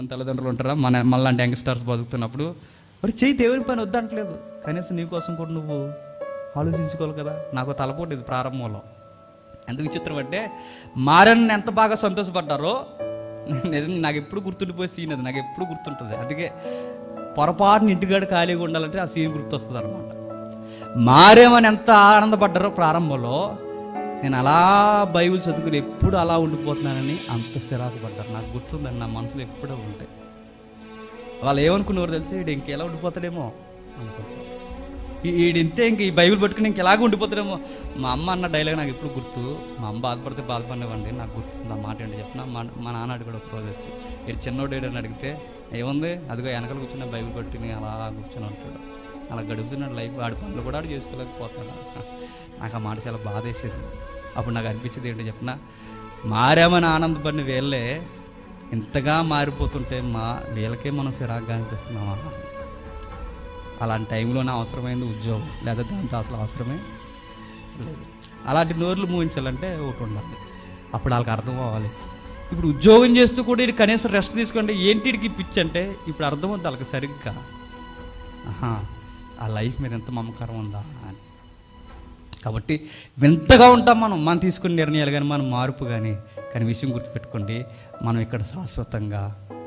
ఎంతమంది తల్లిదండ్రులు ఉంటారా మన మళ్ళీ యంగ్స్టర్స్ బతుకుతున్నప్పుడు మరి చెయ్యి దేవుని పని వద్దంటలేదు కనీసం నీ కోసం కూడా నువ్వు ఆలోచించుకోవాలి కదా నాకు తలపోటు ఇది ప్రారంభంలో ఎంత విచిత్రం అంటే మారని ఎంత బాగా సంతోషపడ్డారో నిజంగా నాకు ఎప్పుడు గుర్తుండిపోయే సీన్ అది నాకు ఎప్పుడు గుర్తుంటుంది అందుకే పొరపాటున ఇంటికాడ ఖాళీగా ఉండాలంటే ఆ సీన్ గుర్తొస్తుంది అనమాట మారేమని ఎంత ఆనందపడ్డారో ప్రారంభంలో నేను అలా బైబిల్ చదువుకుని ఎప్పుడు అలా ఉండిపోతున్నానని అంత సిరాకు పడ్డారు నాకు గుర్తుందండి నా మనసులో ఎప్పుడూ ఉంటాయి వాళ్ళు ఏమనుకునేవారు తెలిసి వీడు ఇంకెలా ఉండిపోతాడేమో అనుకుంటారు వీడింతే ఇంక ఈ బైబిల్ పట్టుకుని ఇంకెలాగ ఉండిపోతాడేమో మా అమ్మ అన్న డైలాగ్ నాకు ఎప్పుడు గుర్తు మా అమ్మ బాధపడితే బాధపడినవ్వండి నాకు గుర్తుంది ఆ మాట ఏంటి చెప్పిన మా మా నాన్న అడిగాడు ఒక రోజు వచ్చి ఇటు చిన్నోడు ఏడని అడిగితే ఏముంది అదిగో వెనకాల కూర్చున్న బైబిల్ పట్టుకుని అలా కూర్చొని ఉంటాడు అలా గడుపుతున్నాడు లైఫ్ వాడి పనులు కూడా ఆడు చేసుకోలేకపోతున్నాడు నాకు ఆ మాట చాలా బాధ వేసేది అప్పుడు నాకు అనిపించేది ఏంటో చెప్పిన మారామని ఆనందపడిన వీళ్ళే ఇంతగా మారిపోతుంటే మా వీళ్ళకే మనం సిరాగ్గా అనిపిస్తున్నామా అలాంటి టైంలోనే అవసరమైంది ఉద్యోగం లేదా దాంతో అసలు అవసరమే లేదు అలాంటి నోర్లు మూయించాలంటే ఒకటి ఉండాలి అప్పుడు వాళ్ళకి అర్థం అవ్వాలి ఇప్పుడు ఉద్యోగం చేస్తూ కూడా ఇది కనీసం రెస్ట్ తీసుకుంటే ఏంటికి పిచ్చి అంటే ఇప్పుడు అర్థం అవుతుంది వాళ్ళకి సరిగ్గా ఆహా ఆ లైఫ్ మీద ఎంత మమకారం ఉందా అని కాబట్టి వింతగా ఉంటాం మనం మనం తీసుకునే నిర్ణయాలు కానీ మనం మార్పు కానీ కానీ విషయం గుర్తుపెట్టుకోండి మనం ఇక్కడ శాశ్వతంగా